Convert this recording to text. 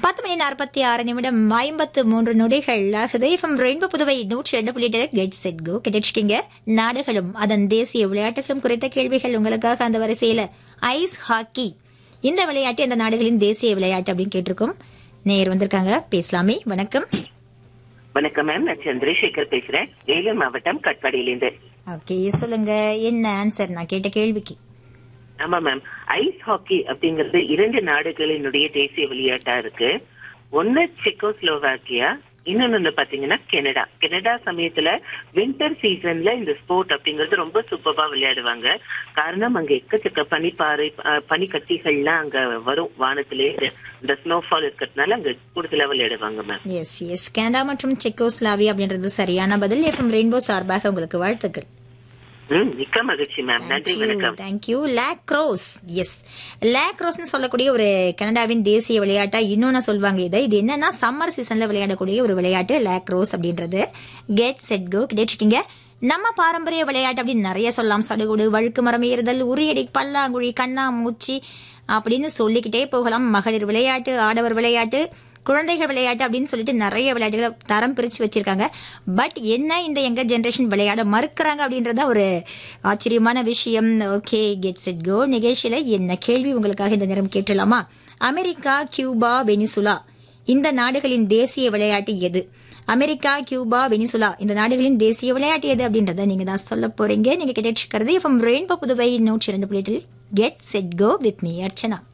பத்து மணி நாற்பத்தி ஆறு நிமிடம் ஐம்பத்து மூன்று நொடிகள் ஆகுது இஃபம் ரெயின்போ புதுவை நூற்றி ரெண்டு புள்ளி கெட் செட் கோ கிடைச்சிக்கிங்க நாடுகளும் அதன் தேசிய விளையாட்டுகளும் குறித்த கேள்விகள் உங்களுக்காக அந்த வரிசையில ஐஸ் ஹாக்கி இந்த விளையாட்டு அந்த நாடுகளின் தேசிய விளையாட்டு அப்படின்னு கேட்டிருக்கோம் நேயர் வந்திருக்காங்க பேசலாமே வணக்கம் வணக்கம் மேம் நான் சந்திரசேகர் பேசுறேன் வேலூர் மாவட்டம் கட்பாடியிலிருந்து ஓகே சொல்லுங்க என்ன ஆன்சர் நான் கேட்ட கேள்விக்கு ஆமா மேம் ஐஸ் ஹாக்கி அப்படிங்கிறது இரண்டு நாடுகளினுடைய தேசிய விளையாட்டா இருக்கு ஒன்னு செக்கோஸ்லோவாக்கியா இன்னொன்னு பாத்தீங்கன்னா கனடா கனடா சமயத்துல வின்டர் சீசன்ல இந்த ஸ்போர்ட் அப்படிங்கிறது ரொம்ப சூப்பரா விளையாடுவாங்க காரணம் அங்க எக்கச்சக்க பனிப்பாறை அஹ், பனிக்கட்டிகள்லாம் அங்க வரும் வானத்திலே இந்த ஸ்னோஃபால் இருக்கிறதுனால அங்க கூடுதலா விளையாடுவாங்க மேம் எஸ் எஸ் கனடா மற்றும் செக்கோஸ்லாவியா அப்படின்றது சரியான பதில் எஃப்எம் ரெயின்போ சார்பாக உங்களுக்கு வாழ்த்துக்கள் ம் மிக்க மகிழ்ச்சி மேம் நன்றி வணக்கம் தேங்க்யூ லேக்ரோஸ் எஸ் லேக்ரோஸ்னு சொல்லக்கூடிய ஒரு கனடாவின் தேசிய விளையாட்டா இன்னொன்னு சொல்லுவாங்க இதை இது என்னன்னா சம்மர் சீசன்ல விளையாடக்கூடிய ஒரு விளையாட்டு லேக்ரோஸ் அப்படின்றது கெட் செட் கோ கிடைச்சிட்டீங்க நம்ம பாரம்பரிய விளையாட்டு அப்படின்னு நிறைய சொல்லலாம் சடுகுடு வழுக்கு மரம் ஏறுதல் உரியடி பல்லாங்குழி கண்ணாமூச்சி அப்படின்னு சொல்லிக்கிட்டே போகலாம் மகளிர் விளையாட்டு ஆடவர் விளையாட்டு குழந்தைகள் விளையாட்டு அப்படின்னு சொல்லிட்டு நிறைய விளையாட்டுகளை தரம் பிரிச்சு வச்சிருக்காங்க பட் என்ன இந்த எங்க ஜெனரேஷன் விளையாட மறுக்கிறாங்க அப்படின்றத ஒரு ஆச்சரியமான விஷயம் ஓகே கெட் செட் கோ நிகழ்ச்சியில என்ன கேள்வி உங்களுக்காக இந்த நேரம் கேட்டலாமா அமெரிக்கா கியூபா வெனிசுலா இந்த நாடுகளின் தேசிய விளையாட்டு எது அமெரிக்கா கியூபா வெனிசுலா இந்த நாடுகளின் தேசிய விளையாட்டு எது அப்படின்றத நீங்க தான் சொல்ல போறீங்க நீங்க கேட்டு இருக்கிறது ரெயின்போ புதுவை நூற்றி இரண்டு புள்ளியில் get set go with me Archana